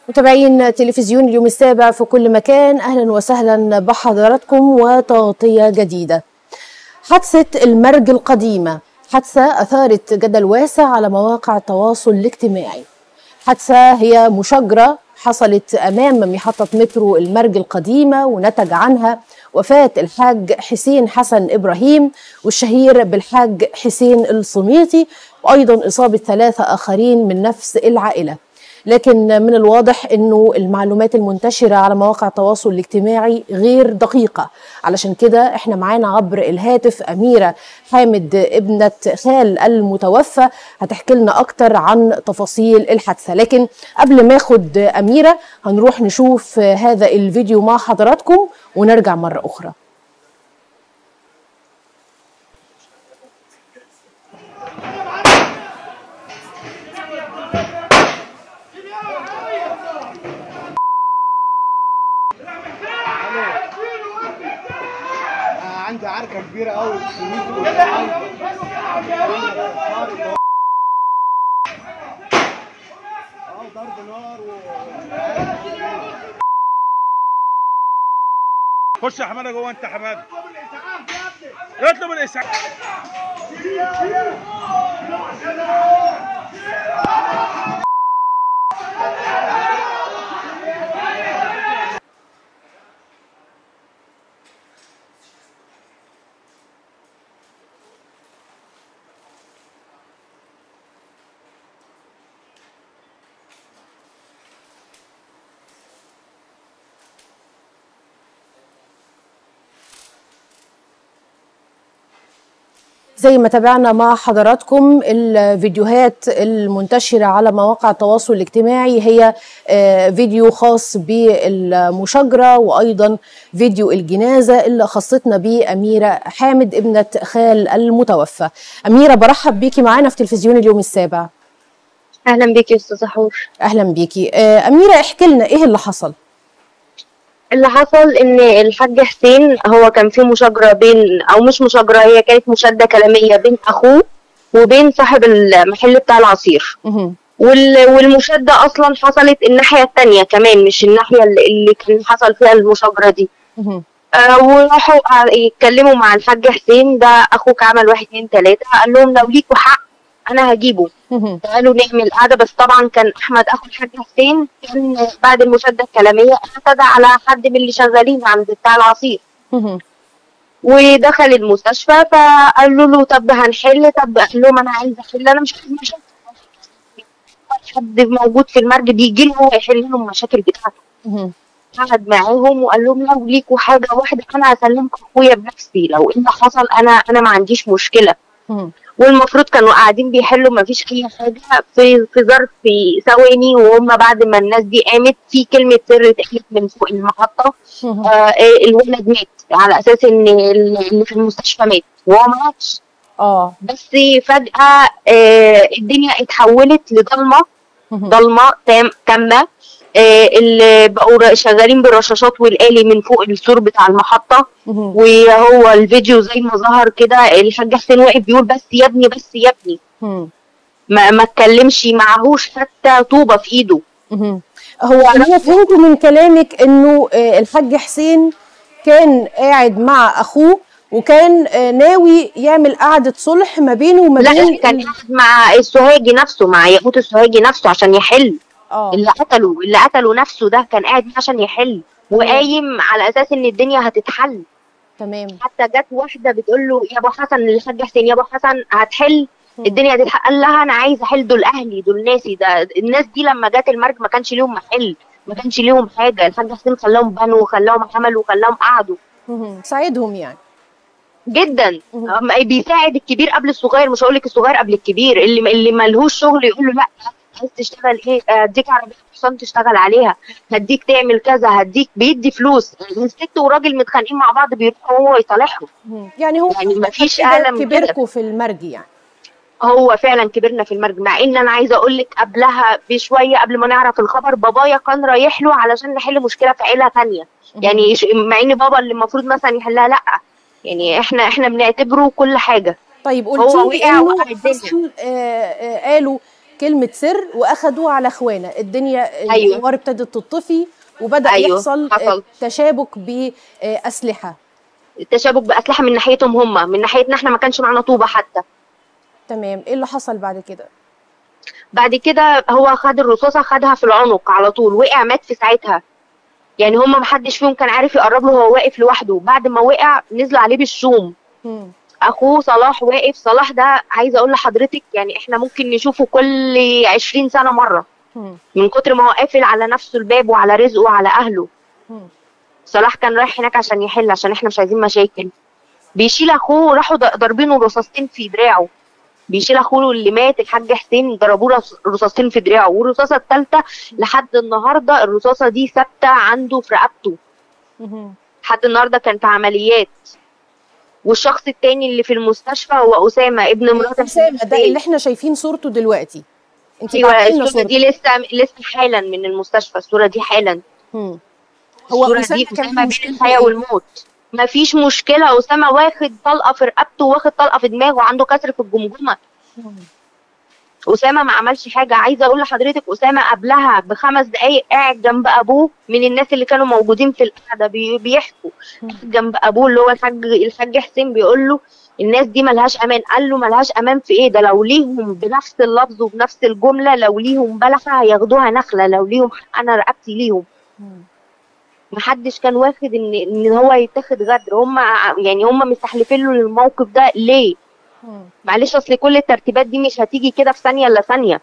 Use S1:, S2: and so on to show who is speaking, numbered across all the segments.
S1: متابعين تلفزيون اليوم السابع في كل مكان اهلا وسهلا بحضراتكم وتغطيه جديده. حادثه المرج القديمه حادثه اثارت جدل واسع على مواقع التواصل الاجتماعي. حادثه هي مشاجره حصلت امام محطه مترو المرج القديمه ونتج عنها وفاه الحاج حسين حسن ابراهيم والشهير بالحاج حسين الصميطي وايضا اصابه ثلاثه اخرين من نفس العائله. لكن من الواضح انه المعلومات المنتشره على مواقع التواصل الاجتماعي غير دقيقه علشان كده احنا معانا عبر الهاتف اميره حامد ابنه خال المتوفى هتحكي لنا اكتر عن تفاصيل الحادثه لكن قبل ما اخد اميره هنروح نشوف هذا الفيديو مع حضراتكم ونرجع مره اخرى
S2: عندي عركه كبيره قوي في المترو اه ضرب نار و
S3: خش يا حماده جوه انت حماده اطلب الاسعاف
S1: زي ما تابعنا مع حضراتكم الفيديوهات المنتشرة على مواقع التواصل الاجتماعي هي فيديو خاص بالمشاجرة وأيضا فيديو الجنازة اللي خصتنا بيه أميرة حامد ابنة خال المتوفى أميرة برحب بيكي معانا في تلفزيون اليوم السابع
S4: اهلا بيكي يا استاذه حور
S1: أهلا بيكي أميرة احكي لنا إيه اللي حصل
S4: اللي حصل ان الحاج حسين هو كان في مشاجره بين او مش مشاجره هي كانت مشاده كلاميه بين اخوه وبين صاحب المحل بتاع العصير
S1: مهم.
S4: وال- والمشاده اصلا حصلت الناحيه التانية كمان مش الناحيه اللي اللي كان حصل فيها المشاجره دي
S1: مهم.
S4: آه وراحوا ع- يتكلموا مع الحاج حسين ده اخوك عمل واحد اتنين تلاته قال لهم لو ليكوا حق انا هجيبه
S1: مهم.
S4: قالوا نعمل قعدة بس طبعا كان أحمد أخو الحاج حسين كان بعد المشادة الكلامية اعتدى على حد من اللي شغالين عند بتاع العصير
S1: مهم.
S4: ودخل المستشفى فقالوا له طب هنحل طب قال لهم أنا عايز أحل أنا مش عايز مشاكل حد موجود في المرج بيجي له هو يحل لهم المشاكل بتاعته
S1: مهم.
S4: قعد معاهم وقال لهم لو ليكوا حاجة واحدة أنا هسلمكم أخويا بنفسي لو إيه اللي حصل أنا أنا ما عنديش مشكلة
S1: مهم.
S4: والمفروض كانوا قاعدين بيحلوا ما فيش اي حاجه في في ظرف ثواني وهم بعد ما الناس دي قامت في كلمه سر اتقالت من فوق المحطه
S1: مهم.
S4: آه إيه الولد مات على اساس ان اللي في المستشفى مات وهو ما ماتش
S1: اه
S4: بس فجاه آه الدنيا اتحولت لضلمه
S1: مهم.
S4: ضلمه تام تامه آه اللي بقوا شغالين بالرشاشات والآلي من فوق السور بتاع المحطه
S1: مهم.
S4: وهو الفيديو زي ما ظهر كده الحاج حسين واقف بيقول بس يا ابني بس يا ابني
S1: مهم.
S4: ما ما اتكلمش معهوش حتى طوبه في ايده
S1: مهم. هو انا فهمت من كلامك انه آه، الحاج حسين كان قاعد مع اخوه وكان آه، ناوي يعمل قعده صلح ما بينه وما
S4: لا
S1: بين
S4: كان قاعد مع السوهاجي نفسه مع ياقوت السوهاجي نفسه عشان يحل
S1: اه
S4: اللي قتله اللي قتله نفسه ده كان قاعد معاه عشان يحل وقايم على اساس ان الدنيا هتتحل
S1: تمام
S4: حتى جت واحده بتقول له يا ابو حسن للحاج حسين يا ابو حسن هتحل
S1: مم.
S4: الدنيا هتتحل قال لها انا عايز احل دول اهلي دول ناسي ده الناس دي لما جت المرج ما كانش ليهم محل ما كانش ليهم حاجه الحاج حسين خلاهم بنوا وخلاهم عملوا وخلاهم قعدوا
S1: مهم. ساعدهم يعني
S4: جدا
S1: مهم.
S4: أما بيساعد الكبير قبل الصغير مش هقول لك الصغير قبل الكبير اللي اللي ملهوش شغل يقول له لا عايز تشتغل ايه اديك عربيه حصان تشتغل عليها هديك تعمل كذا هديك بيدي فلوس الست وراجل متخانقين مع بعض بيروحوا هو يصالحهم
S1: مهم. يعني هو
S4: يعني مفيش
S1: كده
S4: اعلى من كده
S1: كبركوا في المرج يعني
S4: هو فعلا كبرنا في المرج مع ان انا عايزه اقول لك قبلها بشويه قبل ما نعرف الخبر بابايا كان رايح له علشان نحل مشكله في عيله تانية يعني ش- مع ان بابا اللي المفروض مثلا يحلها لا يعني احنا احنا بنعتبره كل حاجه
S1: طيب
S4: هو
S1: قلتي لي
S4: وقع
S1: انه
S4: وقع الدنيا.
S1: حصل آه آه قالوا كلمه سر واخدوه على اخوانا الدنيا
S4: أيوة.
S1: الانوار ابتدت تطفي وبدا
S4: أيوة،
S1: يحصل
S4: حصل.
S1: تشابك باسلحه
S4: التشابك باسلحه من ناحيتهم هم من ناحيتنا احنا ما كانش معانا طوبه حتى
S1: تمام ايه اللي حصل بعد كده
S4: بعد كده هو خد الرصاصه خدها في العنق على طول وقع مات في ساعتها يعني هم محدش فيهم كان عارف يقرب له وهو واقف لوحده بعد ما وقع نزل عليه بالشوم
S1: مم.
S4: اخوه صلاح واقف صلاح ده عايزه اقول لحضرتك يعني احنا ممكن نشوفه كل 20 سنه مره
S1: مم.
S4: من كتر ما هو قافل على نفسه الباب وعلى رزقه وعلى اهله
S1: مم.
S4: صلاح كان رايح هناك عشان يحل عشان احنا مش عايزين مشاكل بيشيل اخوه راحوا ض- ضاربينه رصاصتين في دراعه بيشيل اخوه اللي مات الحاج حسين ضربوه رص- رصاصتين في دراعه والرصاصه الثالثه لحد النهارده الرصاصه دي ثابته عنده في رقبته
S1: مم.
S4: لحد النهارده كان في عمليات والشخص التاني اللي في المستشفى هو اسامه ابن مرات
S1: اسامه ده
S4: الحسين.
S1: اللي احنا شايفين صورته دلوقتي انت
S4: ايوه
S1: بعتي لنا
S4: الصوره
S1: صورته
S4: دي لسه لسه حالا من المستشفى الصوره دي حالا
S1: مم. هو
S4: الصوره
S1: أسامة
S4: دي
S1: كان
S4: اسامه بين
S1: مشكلته
S4: الحياه
S1: إيه؟
S4: والموت مفيش مشكله اسامه واخد طلقه في رقبته واخد طلقه في دماغه عنده كسر في الجمجمه
S1: مم.
S4: اسامه ما عملش حاجه عايزه اقول لحضرتك اسامه قبلها بخمس دقايق قاعد جنب ابوه من الناس اللي كانوا موجودين في القعده بي- بيحكوا قاعد جنب ابوه اللي هو الحاج الحاج حسين بيقول له الناس دي ملهاش امان قال له ملهاش امان في ايه ده لو ليهم بنفس اللفظ وبنفس الجمله لو ليهم بلحه هياخدوها نخله لو ليهم حق انا رقبتي ليهم
S1: مم.
S4: محدش كان واخد ان ان هو يتاخد غدر هم يعني هم مستحلفين له للموقف ده ليه
S1: مم.
S4: معلش اصل كل الترتيبات دي مش هتيجي كده في ثانيه الا ثانيه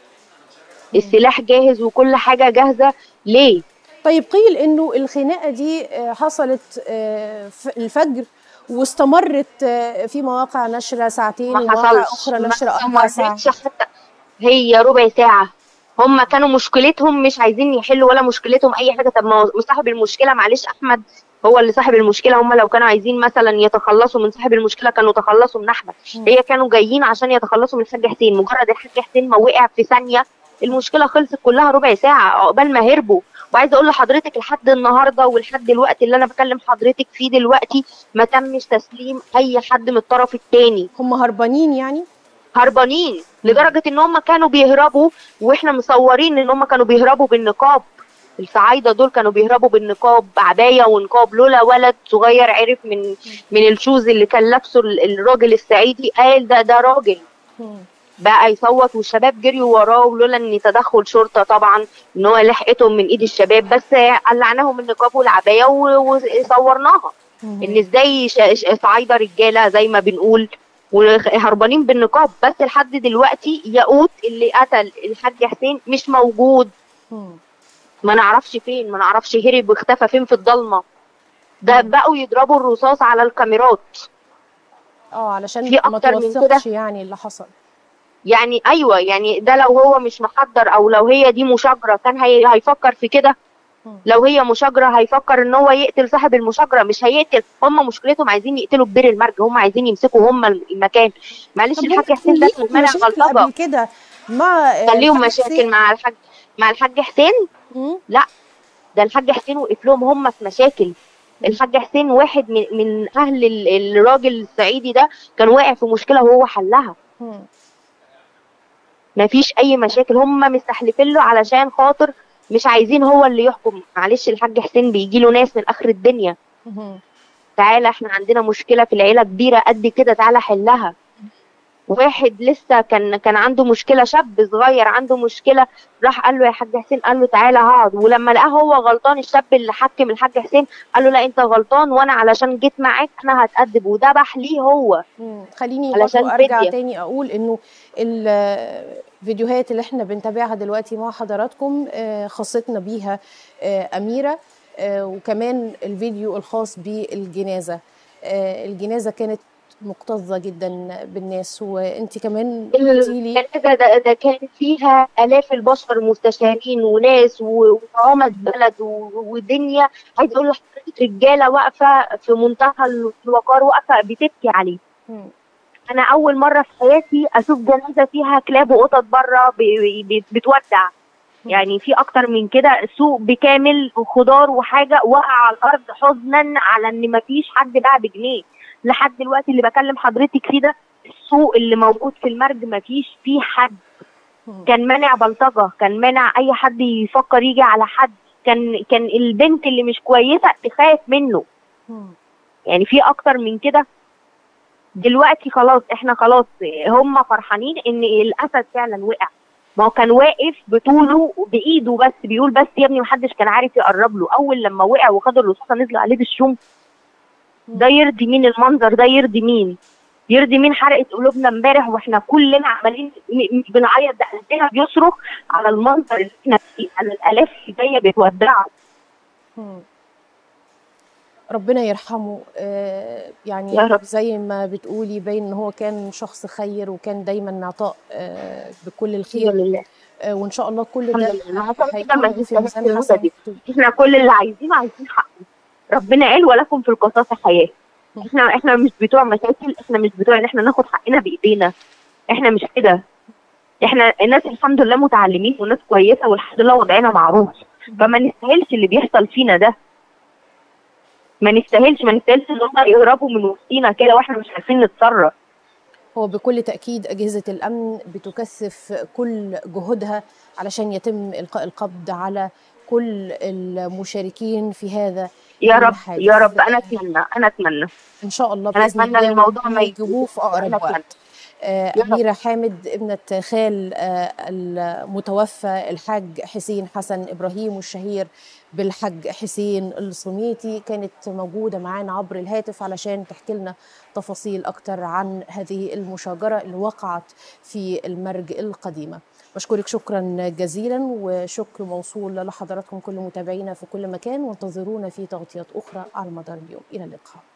S4: السلاح جاهز وكل حاجه جاهزه ليه
S1: طيب قيل انه الخناقه دي آه، حصلت آه، في الفجر واستمرت آه، في مواقع نشر ساعتين
S4: ما
S1: ومواقع
S4: حصلش
S1: اخرى
S4: ما
S1: نشر اربع ساعات
S4: استمرتش حتى هي ربع ساعه هم كانوا مشكلتهم مش عايزين يحلوا ولا مشكلتهم اي حاجه طب ما هو صاحب المشكله معلش احمد هو اللي صاحب المشكله هم لو كانوا عايزين مثلا يتخلصوا من صاحب المشكله كانوا تخلصوا من احمد
S1: مم.
S4: هي كانوا جايين عشان يتخلصوا من الحاج حسين مجرد الحاج حسين ما وقع في ثانيه المشكله خلصت كلها ربع ساعه عقبال ما هربوا وعايزه اقول لحضرتك لحد النهارده ولحد الوقت اللي انا بكلم حضرتك فيه دلوقتي ما تمش تسليم اي حد من الطرف الثاني
S1: هم هربانين يعني
S4: هربانين لدرجه ان هم كانوا بيهربوا واحنا مصورين ان هم كانوا بيهربوا بالنقاب الصعايده دول كانوا بيهربوا بالنقاب عبايه ونقاب لولا ولد صغير عرف من من الشوز اللي كان لابسه ال- الراجل الصعيدي قال ده ده راجل
S1: مم.
S4: بقى يصوت والشباب جريوا وراه ولولا ان تدخل شرطه طبعا ان هو لحقتهم من ايد الشباب بس قلعناهم النقاب والعبايه و- وصورناها
S1: مم.
S4: ان ازاي ش- ش- صعايده رجاله زي ما بنقول وهربانين بالنقاب بس لحد دلوقتي ياقوت اللي قتل الحاج حسين مش موجود
S1: مم.
S4: ما نعرفش فين ما نعرفش هرب واختفى فين في الضلمه ده بقوا يضربوا الرصاص على الكاميرات
S1: اه علشان
S4: في
S1: ما
S4: أكتر من كده؟
S1: توثقش يعني اللي حصل
S4: يعني ايوه يعني ده لو هو مش محضر او لو هي دي مشاجره كان هي هيفكر في كده
S1: مم.
S4: لو هي مشاجره هيفكر ان هو يقتل صاحب المشاجره مش هيقتل هم مشكلتهم عايزين يقتلوا كبير المرج هم عايزين يمسكوا هم المكان معلش
S1: طب
S4: الحاج
S1: هم
S4: حسين ده
S1: ليهم
S4: كان مانع
S1: مشاكل
S4: غلطبه
S1: قبل كده مع آه،
S4: كان ليهم
S1: الحاج
S4: مشاكل
S1: حسين؟
S4: مع الحاج مع الحاج حسين
S1: مم.
S4: ده الحاج حسين وقف لهم هم في مشاكل الحاج حسين واحد من من اهل ال- الراجل الصعيدي ده كان واقع في مشكله وهو حلها
S1: مم.
S4: ما فيش اي مشاكل هم مستحلفين له علشان خاطر مش عايزين هو اللي يحكم معلش الحاج حسين بيجي له ناس من اخر الدنيا
S1: مم.
S4: تعالى احنا عندنا مشكله في العيله كبيره قد كده تعالى حلها واحد لسه كان كان عنده مشكله شاب صغير عنده مشكله راح قال له يا حاج حسين قال له تعالى هقعد ولما لقاه هو غلطان الشاب اللي حكم الحاج حسين قال له لا انت غلطان وانا علشان جيت معاك انا هتأدب وذبح ليه هو
S1: مم. خليني
S4: علشان
S1: برضو ارجع
S4: فدية.
S1: تاني اقول انه الفيديوهات اللي احنا بنتابعها دلوقتي مع حضراتكم آه، خاصتنا بيها آه، اميره آه، وكمان الفيديو الخاص بالجنازه آه، الجنازه كانت مكتظه جدا بالناس وانت كمان قلتي لي
S4: الجنازه ده, ده كان فيها الاف البشر مستشارين وناس و- وعمد بلد و- ودنيا عايز اقول لحضرتك رجاله واقفه في منتهى الوقار واقفه بتبكي عليه
S1: مم.
S4: انا اول مره في حياتي اشوف جنازه فيها كلاب وقطط بره ب- ب- بتودع يعني في اكتر من كده سوق بكامل خضار وحاجه وقع على الارض حزنا على ان مفيش حد باع بجنيه لحد دلوقتي اللي بكلم حضرتك فيه ده السوق اللي موجود في المرج مفيش فيه حد كان مانع بلطجه كان مانع اي حد يفكر يجي على حد كان كان البنت اللي مش كويسه تخاف منه
S1: مم.
S4: يعني في اكتر من كده دلوقتي خلاص احنا خلاص هم فرحانين ان الاسد فعلا وقع ما هو كان واقف بطوله بايده بس بيقول بس يا ابني محدش كان عارف يقرب له اول لما وقع وخدوا الرصاصه نزلوا عليه بالشوم ده يرضي مين المنظر ده يرضي مين يرضي مين حرقت قلوبنا امبارح واحنا كلنا عمالين م- م- بنعيط ده قلبنا بيصرخ على المنظر اللي احنا فيه على الالاف اللي جايه بتودعه
S1: مم. ربنا يرحمه آه، يعني
S4: يا رب.
S1: زي ما بتقولي باين ان هو كان شخص خير وكان دايما عطاء آه، بكل
S4: الحمد
S1: الخير
S4: لله
S1: آه، وان شاء الله كل
S4: الحمد
S1: ده
S4: لله عشان كده ما
S1: هيكون في
S4: نستاهلش
S1: ميزان
S4: الموتة دي
S1: حسناته
S4: احنا كل اللي عايزينه عايزين حقنا ربنا قال ولكم في القصاص حياه احنا احنا مش بتوع مشاكل احنا مش بتوع ان احنا ناخد حقنا بايدينا احنا مش كده احنا الناس الحمد لله متعلمين وناس كويسه والحمد لله وضعنا معروف فما نستاهلش اللي بيحصل فينا ده ما نستاهلش ما نستاهلش ان هم يهربوا من وسطينا كده واحنا مش عارفين نتصرف
S1: هو بكل تأكيد أجهزة الأمن بتكثف كل جهودها علشان يتم إلقاء القبض على كل المشاركين في هذا
S4: يا رب
S1: الحادث.
S4: يا رب انا اتمنى انا اتمنى
S1: إن شاء الله
S4: أنا
S1: بإذن
S4: أتمنى
S1: الله
S4: الموضوع ما
S1: يجيبوه في أقرب
S4: أنا أتمنى.
S1: وقت آه،
S4: يا رب.
S1: أميرة حامد ابنة خال آه، المتوفى الحاج حسين حسن إبراهيم والشهير بالحاج حسين الصميتي كانت موجودة معانا عبر الهاتف علشان تحكي لنا تفاصيل أكتر عن هذه المشاجرة اللي وقعت في المرج القديمة بشكرك شكرا جزيلا وشكر موصول لحضراتكم كل متابعينا في كل مكان وانتظرونا في تغطيات أخرى على مدار اليوم إلى اللقاء